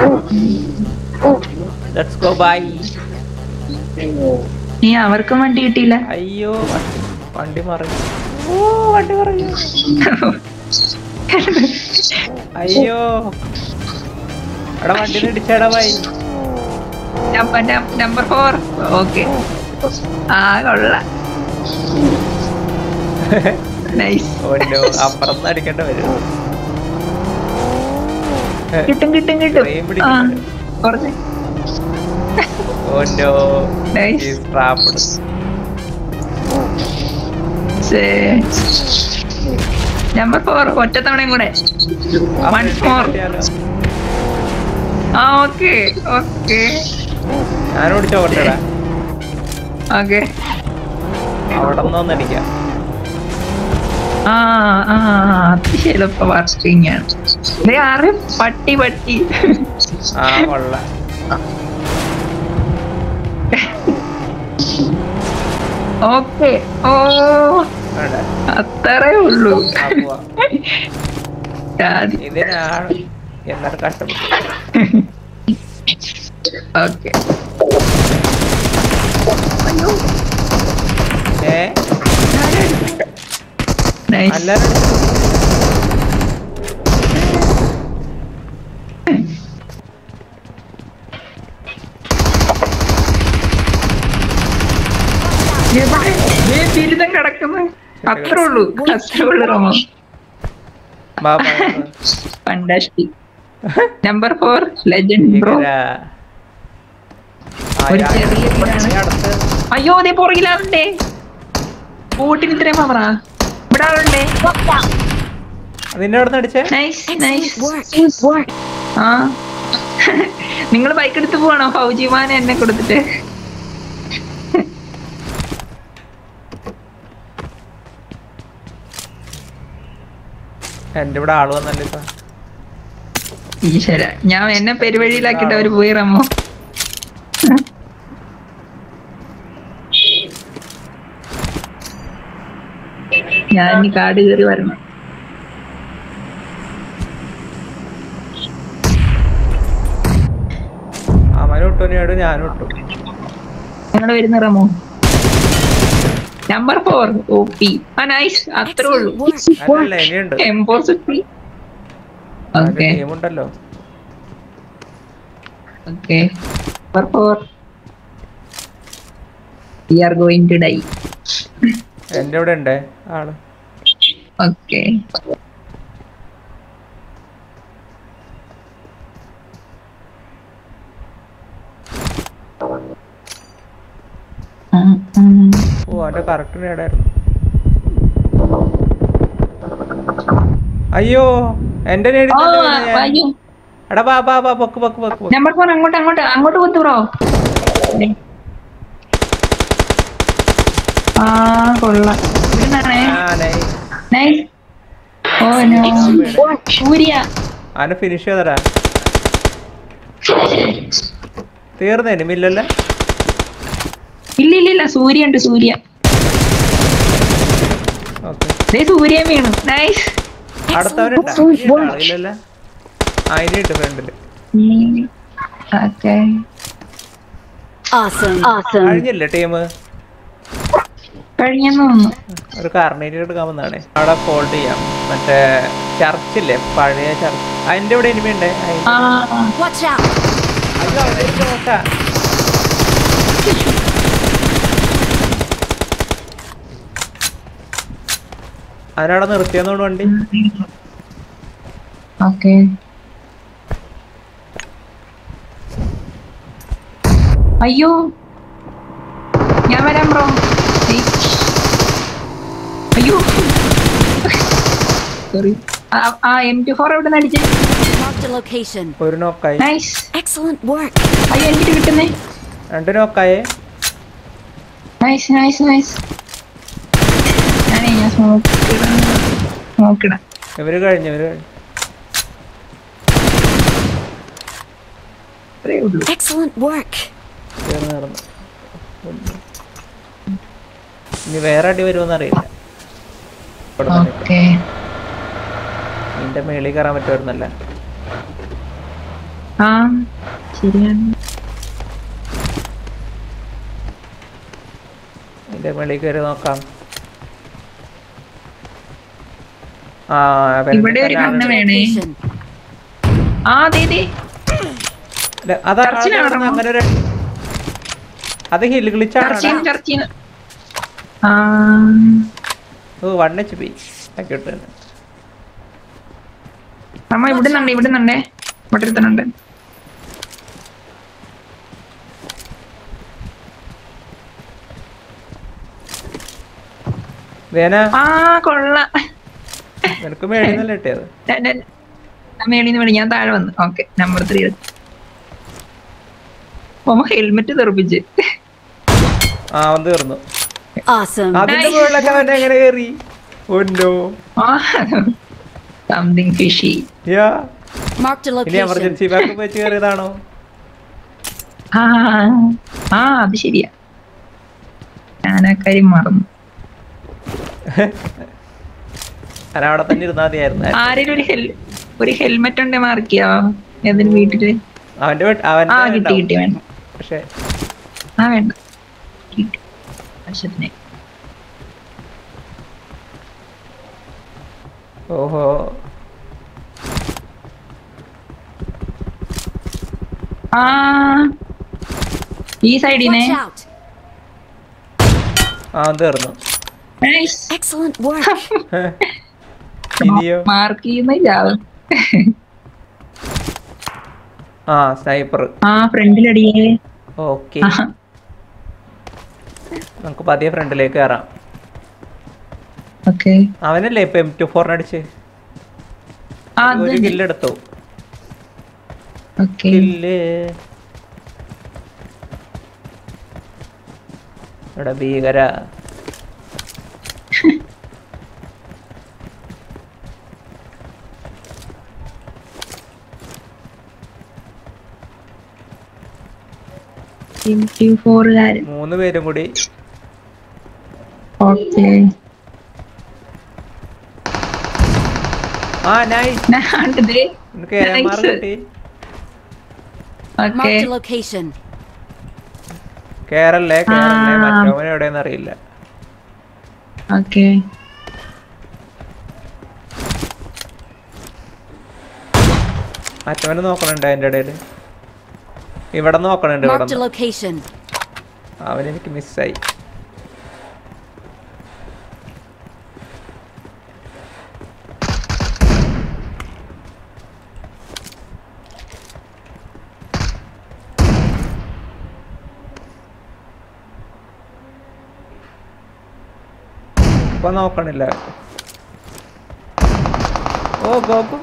Let's go by നീ അവർക്കും വണ്ടി കിട്ടിയില്ല അയ്യോ വണ്ടി- വണ്ടി മറിഞ്ഞു ഓ വണ്ടി മറിഞ്ഞു അയ്യോ എടാ വണ്ടി ഇടിച്ചടാ ബൈ നമ്പർ ഫോർ ഓക്കെ ആ കൊള്ള നൈസ് ഓല്ലോ അപ്പുറത്ത് അടിക്കേണ്ട വരും കിട്ടും കിട്ടും കിട്ടും Frame ആ പിടിക്കുന്നുണ്ട്. കുറച്ച് ഓല്ലോ Nice. ട്രാപ്പിഡ് നമ്പർ ഫോർ ഒറ്റത്തവണയും കൂടെ Once more. ആ ഓക്കെ ഓക്കെ ഞാൻ ഓടിച്ചോ കൊണ്ടടാ ഓക്കെ അവിടെ നിന്നൊന്ന് അടിക്കാം ആ ആ അത്യാവശ്യം എളുപ്പ വർക്കിംഗ് ആണ് ദേ ആറ് പട്ടി പട്ടി ആ കൊള്ള ഓക്കെ ഓ വേണ്ട അത്രേ ഉള്ളൂ ആ, പോവാം. ആദ്യം ഇതിനാണ് എന്നാലും കഷ്ടപ്പെട്ടു ഓക്കെ ഏ നൈസ് അല്ലാതെ ബിരുദം കിടക്കുന്നു അത്രേ ഉള്ളൂ അത്രേ ഉള്ളൂ റോമോ ബാ, ബാ, ബാ. Fantastic number four legend bro ഭീകരാ. ആ, ഒരു ഞാൻ- ചെറിയ വീടാണ്. ഈ അടുത്ത് അയ്യോ അതേ പുറകിലാളുണ്ടേ ബോട്ടിന് ഇത്രയും പവറാ ഇവിടെ ആളുണ്ടേ നിന്നെ അവിടെ നിന്ന് അടിച്ചേ നൈസ് നൈസ് Excellent work. ആ നിങ്ങൾ ബൈക്ക് എടുത്ത് പോവാണോ ഫൗജിമാൻ എന്നെ കൊടുത്തിട്ട് എന്റെ ഇവിടെ ആള് വന്നല്ലേ ഇപ്പൊ ഈശ്വര ഞാൻ എന്നെ പെരുവഴിയിലാക്കിട്ട് അവര് പോയി റമ്മോ ഞാൻ ഇനി കാട് കയറി വരണം അവനും ഇട്ടു നേടും ഞാനും ഇട്ടു നിങ്ങൾ വരുന്ന റമോ നമ്പർ ഫോർ ഓ പി ആ നൈസ് അത്രേ ഉള്ളൂ അല്ലല്ല ഇനിയുണ്ട് എംപോസിറ്റി ഓക്കെ ടീമുണ്ടല്ലോ okay number four we are going to die എന്റെ ഇവിടെ ഉണ്ട് ആള് ഓക്കെ ഓ അവന്റെ കറക്റ്റ് നേടായിരുന്നു അയ്യോ എന്റെ നേടി തന്നെ വീണു ഞാൻ. എടാ ബാ ബാ ബാ പൊക്ക് പൊക്ക് പൊക്ക് പൊക്ക്. നമ്പർ ഫോർ അങ്ങോട്ട് അങ്ങോട്ട് അങ്ങോട്ട് കുത്തു ബ്രോ ആ കൊള്ളാം ഇവിടുന്നാണേ ആ, nice. Nice oh no Surya അവനെ ഫിനിഷ് ചെയ്തടാ തീർന്നു എനിമില്ലല്ലേ ഇല്ല ഇല്ല ഇല്ല സൂര്യ ഉണ്ട് സൂര്യ ഓക്കെ ദേ സൂര്യ വീണു നൈസ് അടുത്തവനുണ്ടാ ഇല്ലല്ലേ ആ ഇനി ഉണ്ട് ഫ്രണ്ടില് ഓക്കെ Awesome. Awesome. കഴിഞ്ഞില്ലേ ടീം കഴിഞ്ഞെന്ന് തോന്നുന്നു ഒരു കാർണേറ്റ് എടുക്കാൻ വന്നാണ് അവിടെ ഫോൾഡ് ചെയ്യാം മറ്റേ ചർച്ചില്ലേ പഴയ ചർച്ച് അതിന്റെ ഇവിടെ എനിമി ഉണ്ട് അയിന്റെ- ആ Watch out. അയ്യോ, അവിടെ ഇരിക്ക് നോക്കാ. അവനവിടെ നിർത്തിയെന്നോണ്ട് വണ്ടി ഓക്കെ അയ്യോ ഞാൻ വരാം ബ്രോ അയ്യോ സോറി ആ എം ടു ഫോർ എവിടെ നിന്ന് അടിച്ചേ Marked a location. ഒരു നോക്കായി നൈസ് Excellent work. അയ്യോ എനിക്ക് കിട്ടുന്നേ രണ്ട് നോക്കായേ നൈസ് നൈസ് നൈസ് ഞാനേ ഞാൻ സ്മോക്ക് നോക്കിടാം ഇവര് കഴിഞ്ഞു ഇവര് കഴിഞ്ഞു അത്രേ ഉള്ളൂ Excellent work. ചേർന്ന് നടന്നു ഇനി വേറെ അടി വരുമോന്ന് അറിയില്ല ഇവിടെ തന്നെ ഇട്ടു. ഓക്കെ നിന്റെ മേളിൽ കയറാൻ പറ്റുമായിരുന്നല്ല ആ ശരിയാണ് ഇതിന്റെ വെളിയിൽ കയറി നോക്കാം ആ ഇവിടെ ഒരു വെള്ളം കണ്ണ് കാണുന്നുണ്ട്. വേണേ Location. ആ അതെ അതെ ഇല്ല, അതാ ചർച്ചിൽ അവിടെ ആണോ? അങ്ങനെ ഒരു അത് ഹിൽ ഗ്ലിച്ചാണ് ചർച്ചീന്ന് ചർച്ചീന്ന് ആ ഓ വൺ എച്ച് പി ആക്കിയിട്ട് നമ്മ ഇവിടുന്നുണ്ട് ഇവിടുന്നുണ്ടേ ഇവിടെ ഒരുത്തനുണ്ട് വേന ആ കൊള്ള നിനക്ക് മേടിന്നല്ലേ കിട്ടിയത് മേളിന്ന് വിളി ഞാൻ താഴെ വന്നു ഓക്കെ നമ്പർ ത്രീ ഓമ ഹെൽമെറ്റ് തെറിപ്പിച്ച് ആ അവൻ തീർന്നു Awesome. അതിന്റെ മുകളിലൊക്കെ അവൻ എങ്ങനെ കയറി ഒന്നോ something fishy yeah Marked a ഇനി location. എമർജൻസി ബാക്ക് വെച്ച് കയറിയതാണോ ആ ആ അത് ശരിയാ ഞാൻ ആ കാര്യം മറന്നു ഞാൻ അവിടെ തന്നെ ഇരുന്നാ മതിയായിരുന്നു ആരെങ്കിലും ഒരു ഹെൽ ഒരു ഹെൽമെറ്റ് ഉണ്ടെ മാർക്കിയോ ഏതെങ്കിലും വീട്ടില് അവന്റെ വീട്ട്- ആ അവന്റെ കിട്ടി ഉണ്ടാവും. കിട്ടി വേണ്ട പക്ഷെ ആ വേണ്ട കിട്ടി ആവശ്യത്തിന് ഓഹോ ആ ഈ സൈഡിനെ Watch out. ആ അവൻ തീർന്നു Excellent work. ഇനിയോ മാർക്ക് ചെയ്യുന്നില്ല ആ സ്നൈപ്പർ ആ ഫ്രണ്ടിലടിയേ ഓക്കെ നമുക്ക് പതിയെ ഫ്രണ്ടിലേക്ക് കയറാം ഓക്കെ അവനല്ലേ ഇപ്പൊ എം ടു ഫോറിനടിച്ച് ആ ഒരു കില്ലെടുത്തു ഓക്കെ കില്ല് ഇവിടെ ഭീകര ഫോറുകാരൻ മൂന്ന് പേരും കൂടി ഓക്കെ ആ നൈസ് ഞാണ്ടത് എനിക്ക് ഏമാർ Nice. കിട്ടി ഓക്കെ Marked a location. കേറല്ലേ കേറല്ലേ ആ. മറ്റവൻ എവിടെയെന്ന് അറിയില്ല ഓക്കെ മറ്റവന് നോക്കണുണ്ട് അതിന്റെ ഇടയില് ഇവിടെ നോക്കണുണ്ട് ഇവിടെ Marked a location. അവൻ എനിക്ക് മിസ്സായി ഇപ്പൊ നോക്കണില്ല ഓ ഗോപു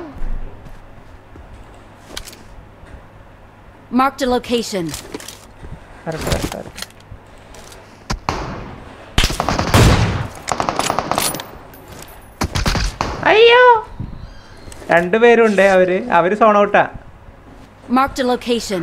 Marked a location. വരട്ടെ, വരട്ടെ, വരട്ടെ. അയ്യോ രണ്ടുപേരുണ്ട് അവര് അവര് സോൺ ഔട്ടാ Marked a location.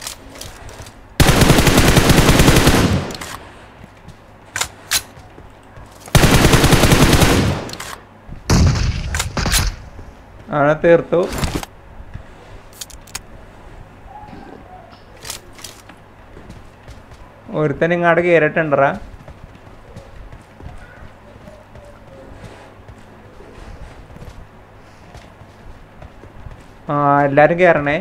അവനെ തീർത്തു ഒരുത്തൻ ഇങ്ങാട് കയറിട്ടുണ്ടറാ ആ എല്ലാരും കേറണേ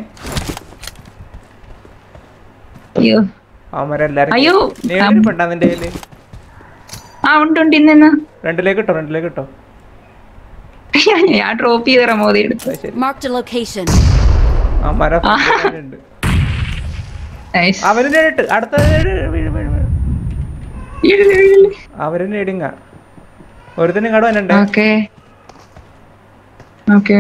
അയ്യോ അവന്മാരെല്ലാരും അയ്യോ, നേരിട്ട് പെട്ടാ നിന്റെ കയ്യില് ആ ഉണ്ട് ഉണ്ട് ഇന്ന് രണ്ടിലേക്ക് ഇട്ടോ രണ്ടിലേക്ക് ഇട്ടോ ഞാൻ ഡ്രോപ്പ് ചെയ്ത് റമോദി എടുത്തു അത് ശരി Marked a location. അവന്മാരെ ഉണ്ട് Nice. അവന് നേരിട്ട് അടുത്ത വീഴ്, വീഴ്, വീഴ്, വീഴ്. ഇല്ല, ഇല്ല. അവര് നേടിങ്ങ ഒരുത്തനും ഇങ്ങോട്ട് വന്നിട്ടുണ്ട് ഓക്കെ ഓക്കെ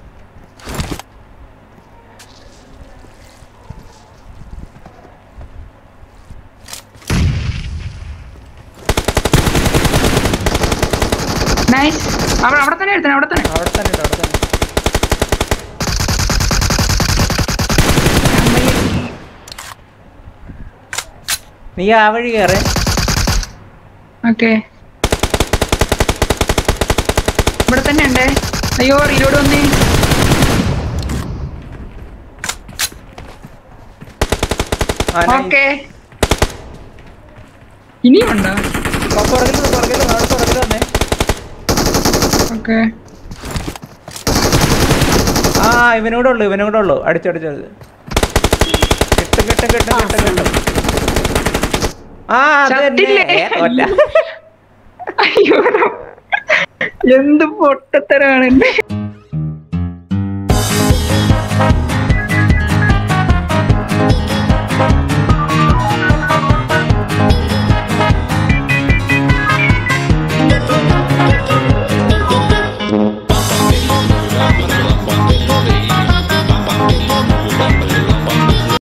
നൈസ് അവിടെ അവിടെ തന്നെ എടുത്തേ അവിടെ തന്നെ അവിടെ തന്നെ ഉണ്ട്, അവിടെ തന്നെ നീ ആ വഴി കയറേ ഓക്കെ ഇവിടെ തന്നെ ഉണ്ടേ അയ്യോ റീലോഡ് വന്നേ ആ, nice. ഓക്കെ ഇനിയുണ്ടോ ആ, പുറകിൽ നിന്ന്, പുറകിൽ നിന്ന്, അവിടെ പുറകിൽ വന്നേ ഓക്കെ ആ ഇവനൂടെ ഉള്ളു ഇവനൂടെ ഉള്ളു അടിച്ചടിച്ചത് കിട്ടും കിട്ടും കിട്ടും കിട്ടും കിട്ടും ആ അത് തന്നെ ചത്തില്ലേ? ഏ, തോറ്റ. അയ്യോ എന്ത് പൊട്ടത്തരാണ് എന്റെ